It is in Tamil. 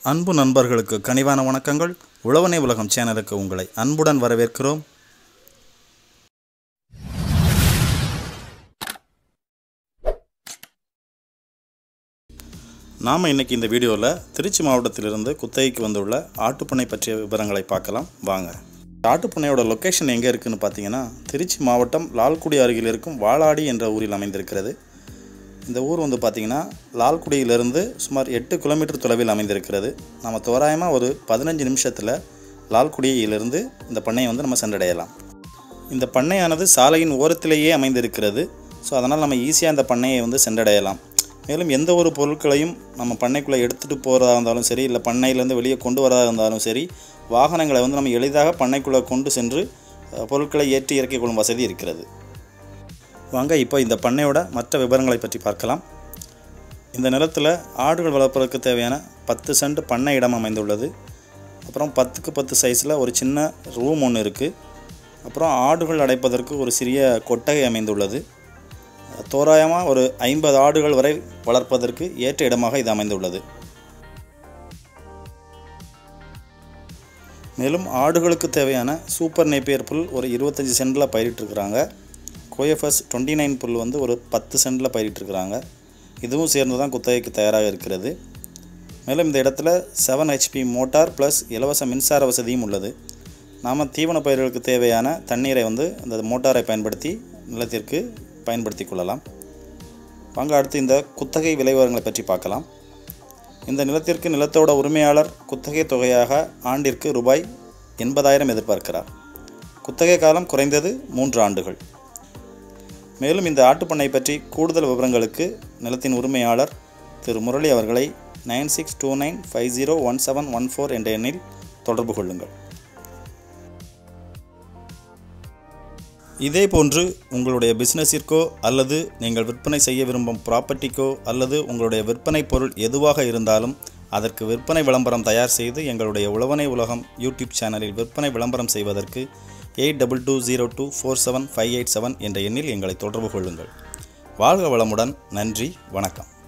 அன்பு நண்பர்களுக்கு கனிவான வணக்கங்கள் உழவனே உலகம் சேனலுக்கு உங்களை அன்புடன் வரவேற்கிறோம் நாம் இன்னைக்கு இந்த வீடியோவில் திருச்சி மாவட்டத்திலிருந்து குத்தகைக்கு வந்துள்ள ஆட்டுப்பண்ணை பற்றிய விவரங்களை பார்க்கலாம் வாங்க இந்த ஆட்டுப்பண்ணையோட லொக்கேஷன் எங்கே இருக்குன்னு பார்த்தீங்கன்னா திருச்சி மாவட்டம் லால்குடி அருகில் இருக்கும் வாளாடி என்ற ஊரில் அமைந்திருக்கிறது இந்த ஊர் வந்து பார்த்திங்கன்னா லால்குடியிலிருந்து சுமார் எட்டு கிலோமீட்டர் தொலைவில் அமைந்திருக்கிறது நம்ம தோராயமாக ஒரு பதினஞ்சு நிமிஷத்தில் லால்குடியிலிருந்து இந்த பண்ணையை வந்து நம்ம சென்றடையலாம் இந்த பண்ணையானது சாலையின் ஓரத்திலேயே அமைந்திருக்கிறது ஸோ அதனால் நம்ம ஈஸியாக இந்த பண்ணையை வந்து சென்றடையலாம் மேலும் எந்த ஒரு பொருட்களையும் நம்ம பண்ணைக்குள்ளே எடுத்துகிட்டு போகிறதா இருந்தாலும் சரி இல்லை பண்ணையிலேருந்து வெளியே கொண்டு வரதா இருந்தாலும் சரி வாகனங்களை வந்து நம்ம எளிதாக பண்ணைக்குள்ளே கொண்டு சென்று அஹ், பொருட்களை ஏற்றி இறக்கிக் கொள்ளும் வசதி இருக்கிறது வாங்க இப்போ இந்த பண்ணையோட மற்ற விவரங்களை பற்றி பார்க்கலாம் இந்த நிலத்தில் ஆடுகள் வளர்ப்பதற்கு தேவையான பத்து சென்ட் பண்ணை இடம் அமைந்துள்ளது அப்புறம் பத்துக்கு பத்து சைஸில் ஒரு சின்ன ரூம் ஒன்று இருக்குது அப்புறம் ஆடுகள் அடைப்பதற்கு ஒரு சிறிய கொட்டகை அமைந்துள்ளது தோராயமாக ஒரு ஐம்பது ஆடுகள் வரை வளர்ப்பதற்கு ஏற்ற இடமாக இது அமைந்துள்ளது மேலும் ஆடுகளுக்கு தேவையான சூப்பர் நேப்பியர் புல் ஒரு இருபத்தஞ்சி சென்டில் பயிரிட்டிருக்கிறாங்க கோஎஃப்எஸ் டுவெண்ட்டி நைன் புல் வந்து ஒரு பத்து சென்டில் பயிரிட்டிருக்கிறாங்க இதுவும் சேர்ந்து தான் குத்தகைக்கு தயாராக இருக்கிறது மேலும் இந்த இடத்துல செவன் ஹெச்பி மோட்டார் ப்ளஸ் இலவச மின்சார வசதியும் உள்ளது நாம் தீவன பயிர்களுக்கு தேவையான தண்ணீரை வந்து இந்த மோட்டாரை பயன்படுத்தி நிலத்திற்கு பயன்படுத்தி கொள்ளலாம் வாங்க அடுத்து இந்த குத்தகை விலைவரங்களை பற்றி பார்க்கலாம் இந்த நிலத்திற்கு நிலத்தோட உரிமையாளர் குத்தகை தொகையாக ஆண்டிற்கு ரூபாய் எண்பதாயிரம் எதிர்பார்க்கிறார் குத்தகை காலம் குறைந்தது மூன்று ஆண்டுகள் மேலும் இந்த ஆட்டுப்பண்ணை பற்றி கூடுதல் விவரங்களுக்கு நிலத்தின் உரிமையாளர் திரு முரளி அவர்களை nine six two nine five zero one seven one four என்ற எண்ணில் தொடர்பு கொள்ளுங்கள் இதே போன்று உங்களுடைய பிஸ்னஸிற்கோ அல்லது நீங்கள் விற்பனை செய்ய விரும்பும் ப்ராப்பர்ட்டிக்கோ அல்லது உங்களுடைய விற்பனை பொருள் எதுவாக இருந்தாலும் அதற்கு விற்பனை விளம்பரம் தயார் செய்து எங்களுடைய உழவனை உலகம் யூடியூப் சேனலில் விற்பனை விளம்பரம் செய்வதற்கு eight double two zero two four seven five eight seven என்ற எண்ணில் எங்களை தொடர்பு கொள்ளுங்கள் வாழ்க வளமுடன் நன்றி வணக்கம்